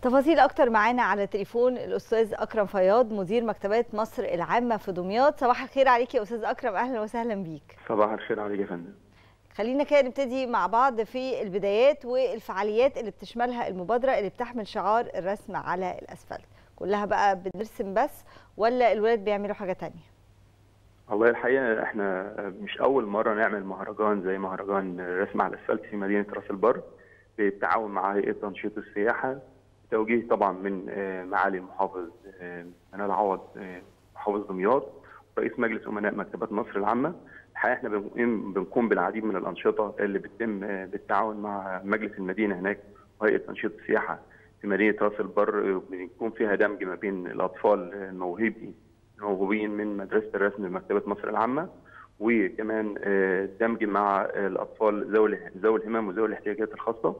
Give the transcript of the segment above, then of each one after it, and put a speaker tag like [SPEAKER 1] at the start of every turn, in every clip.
[SPEAKER 1] تفاصيل اكتر معانا على تليفون الاستاذ اكرم فياض مدير مكتبات مصر العامه في دمياط صباح الخير عليك يا استاذ اكرم اهلا وسهلا بيك
[SPEAKER 2] صباح الخير عليك يا فندم
[SPEAKER 1] خلينا كده نبتدي مع بعض في البدايات والفعاليات اللي بتشملها المبادره اللي بتحمل شعار الرسم على الاسفلت كلها بقى بنرسم بس ولا الولاد بيعملوا حاجه تانية
[SPEAKER 2] والله الحقيقه احنا مش اول مره نعمل مهرجان زي مهرجان الرسم على الاسفلت في مدينه راس البر بالتعاون مع هيئه تنشيط السياحه توجيه طبعا من معالي المحافظ منال عوض محافظ دمياط رئيس مجلس امناء مكتبات مصر العامه الحقيقه احنا بنقوم بنقوم بالعديد من الانشطه اللي بتتم بالتعاون مع مجلس المدينه هناك وهيئه تنشيط السياحه في مدينه راس البر بيكون فيها دمج ما بين الاطفال الموهوبين الموهوبين من مدرسه الرسم بمكتبه مصر العامه وكمان دمج مع الاطفال ذوي ذوي الهمم وذوي الاحتياجات الخاصه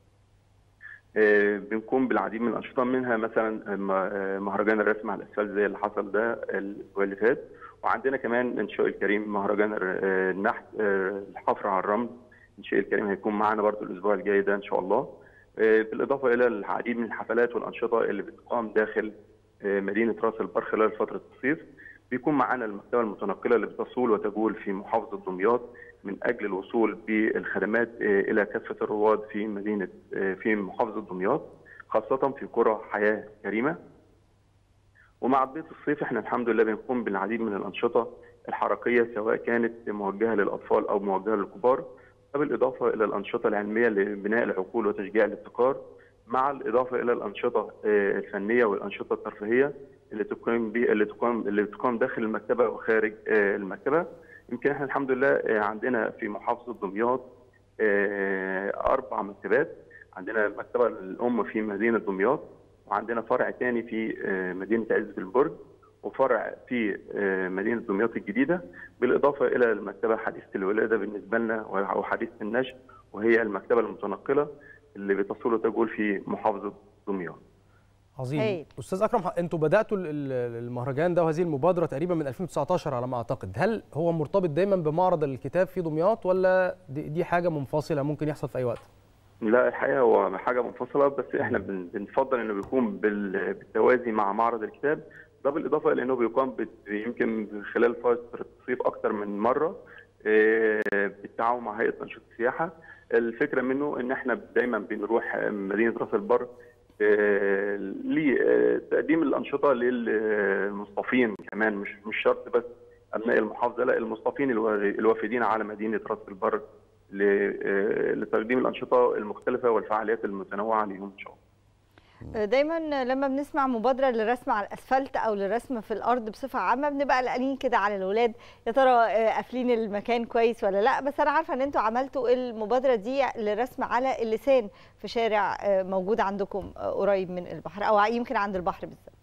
[SPEAKER 2] بنقوم بالعديد من الانشطه منها مثلا مهرجان الرسم على الاسفلت زي اللي حصل ده الاسبوع اللي فات وعندنا كمان انشاء الكريم مهرجان النحت الحفر على الرمل انشاء الكريم هيكون معانا برضو الاسبوع الجاي ده ان شاء الله بالاضافه الى العديد من الحفلات والانشطه اللي بتقام داخل مدينه راس البر خلال فتره الصيف بيكون معانا المكتبه المتنقله اللي بتصول وتجول في محافظه دمياط من اجل الوصول بالخدمات الى كافه الرواد في مدينه في محافظه دمياط خاصه في قرى حياه كريمه. ومع بدايه الصيف احنا الحمد لله بنقوم بالعديد من الانشطه الحركيه سواء كانت موجهه للاطفال او موجهه للكبار بالاضافه الى الانشطه العلميه لبناء العقول وتشجيع الابتكار مع الاضافه الى الانشطه الفنيه والانشطه الترفيهيه اللي تقام اللي تقام اللي تقام داخل المكتبه وخارج المكتبه يمكن احنا الحمد لله عندنا في محافظه دمياط اربع مكتبات عندنا المكتبه الام في مدينه دمياط وعندنا فرع ثاني في مدينه عزه البرج وفرع في مدينه دمياط الجديده بالاضافه الى المكتبه حديثه الولاده بالنسبه لنا او حديثه النشء وهي المكتبه المتنقله اللي بتصل وتجول في محافظه دمياط.
[SPEAKER 3] عظيم هي. استاذ اكرم انتوا بداتوا المهرجان ده وهذه المبادره تقريبا من 2019 على ما اعتقد هل هو مرتبط دايما بمعرض الكتاب في دمياط ولا دي, دي حاجه منفصله ممكن يحصل في اي وقت
[SPEAKER 2] لا الحقيقه هو حاجه منفصله بس احنا بنفضل انه بيكون بالتوازي مع معرض الكتاب ده بالاضافه الى انه بيقام يمكن خلال فتره الصيف اكثر من مره بالتعاون مع هيئه تنشيط السياحه الفكره منه ان احنا دايما بنروح مدينه راس البر لتقديم الانشطه للمصطفين كمان مش مش شرط بس ابناء المحافظه لا المصطفين الوافدين على مدينه راس البر لتقديم الانشطه المختلفه والفعاليات المتنوعه ليهم ان شاء الله.
[SPEAKER 1] دايما لما بنسمع مبادره للرسم على الاسفلت او للرسم في الارض بصفه عامه بنبقى قلقانين كده على الاولاد يا ترى قافلين المكان كويس ولا لا بس انا عارفه ان انتوا عملتوا المبادره دي للرسم على اللسان في شارع موجود عندكم قريب من البحر او يمكن عند البحر بالذات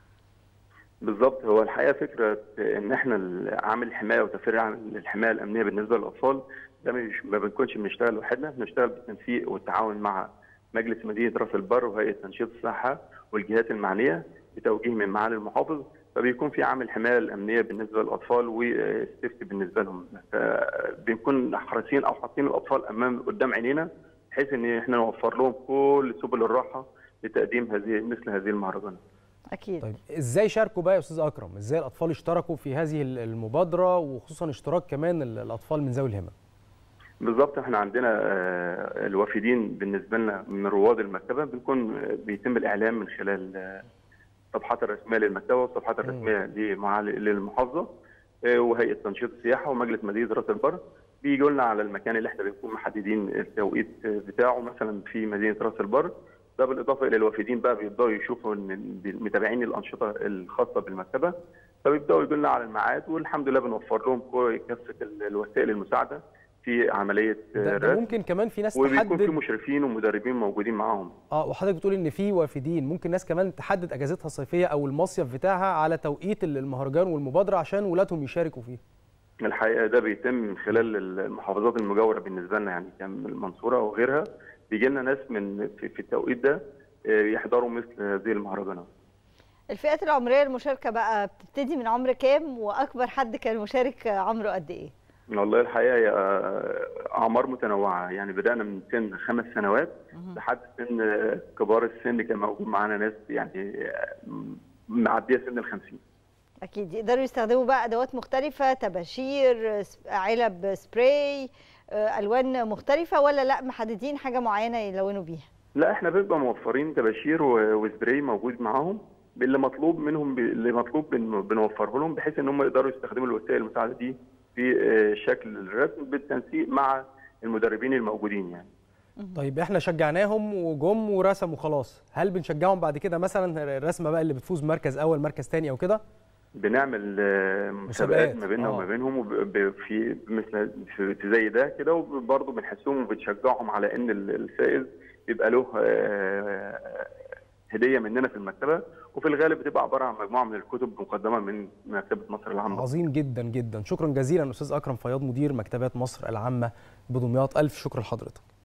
[SPEAKER 2] بالظبط هو الحقيقه فكره ان احنا عامل حمايه وتفريع الحمايه الامنيه بالنسبه للاطفال ده مش ما بنكونش بنشتغل لوحدنا بنشتغل بالتنسيق والتعاون مع مجلس مدينه راس البر وهيئه تنشيط الصحه والجهات المعنيه بتوجيه من معالي المحافظ فبيكون في عامل حمايه الامنيه بالنسبه للاطفال والسيفتي بالنسبه لهم بنكون حريصين او حاطين الاطفال امام قدام عينينا بحيث ان احنا نوفر لهم كل سبل الراحه لتقديم هذه مثل هذه المهرجانات.
[SPEAKER 1] اكيد
[SPEAKER 3] طيب ازاي شاركوا بقى يا استاذ اكرم؟ ازاي الاطفال اشتركوا في هذه المبادره وخصوصا اشتراك كمان الاطفال من ذوي الهمم؟
[SPEAKER 2] بالظبط احنا عندنا الوافدين بالنسبه لنا من رواد المكتبه بنكون بيتم الاعلام من خلال الصفحات الرسميه للمكتبه والصفحات الرسميه للمحافظه وهيئه تنشيط السياحه ومجلس مدينه راس البر بيجوا لنا على المكان اللي احنا بنكون محددين التوقيت بتاعه مثلا في مدينه راس البر ده بالاضافه الى الوافدين بقى بيبداوا يشوفوا ان متابعين الانشطه الخاصه بالمكتبه فبيبداوا يجوا لنا على الميعاد والحمد لله بنوفر لهم كافه الوسائل المساعده في عمليه
[SPEAKER 3] ده, ده ممكن كمان في ناس
[SPEAKER 2] وبيكون
[SPEAKER 3] تحدد
[SPEAKER 2] في مشرفين ومدربين موجودين معاهم
[SPEAKER 3] اه وحضرتك بتقول ان في وافدين ممكن ناس كمان تحدد اجازتها الصيفيه او المصيف بتاعها على توقيت المهرجان والمبادره عشان ولادهم يشاركوا فيه
[SPEAKER 2] الحقيقه ده بيتم من خلال المحافظات المجاوره بالنسبه لنا يعني كان المنصوره وغيرها بيجي لنا ناس من في, في التوقيت ده يحضروا مثل هذه المهرجانات
[SPEAKER 1] الفئات العمريه المشاركه بقى بتبتدي من عمر كام واكبر حد كان مشارك عمره قد ايه
[SPEAKER 2] والله الحقيقه هي اعمار متنوعه يعني بدانا من سن خمس سنوات لحد سن كبار السن كان موجود معانا ناس يعني معديه سن ال 50
[SPEAKER 1] اكيد يقدروا يستخدموا بقى ادوات مختلفه طباشير علب سبراي الوان مختلفه ولا لا محددين حاجه معينه يلونوا بيها
[SPEAKER 2] لا احنا بنبقى موفرين طباشير وسبراي موجود معاهم اللي مطلوب منهم اللي مطلوب بنوفره لهم بحيث ان هم يقدروا يستخدموا الوسائل المساعده دي في شكل الرسم بالتنسيق مع المدربين الموجودين يعني
[SPEAKER 3] طيب احنا شجعناهم وجم ورسموا خلاص هل بنشجعهم بعد كده مثلا الرسمه بقى اللي بتفوز مركز اول مركز ثاني او كده
[SPEAKER 2] بنعمل مسابقات ما بيننا وما بينهم في مثل في زي ده كده وبرضه بنحسهم وبنشجعهم على ان الفائز بيبقى له هديه مننا في المكتبه وفي الغالب بتبقى عباره عن مجموعه من الكتب مقدمه من مكتبه مصر العامه.
[SPEAKER 3] عظيم جدا جدا، شكرا جزيلا استاذ اكرم فياض مدير مكتبات مصر العامه بدمياط، الف شكر لحضرتك.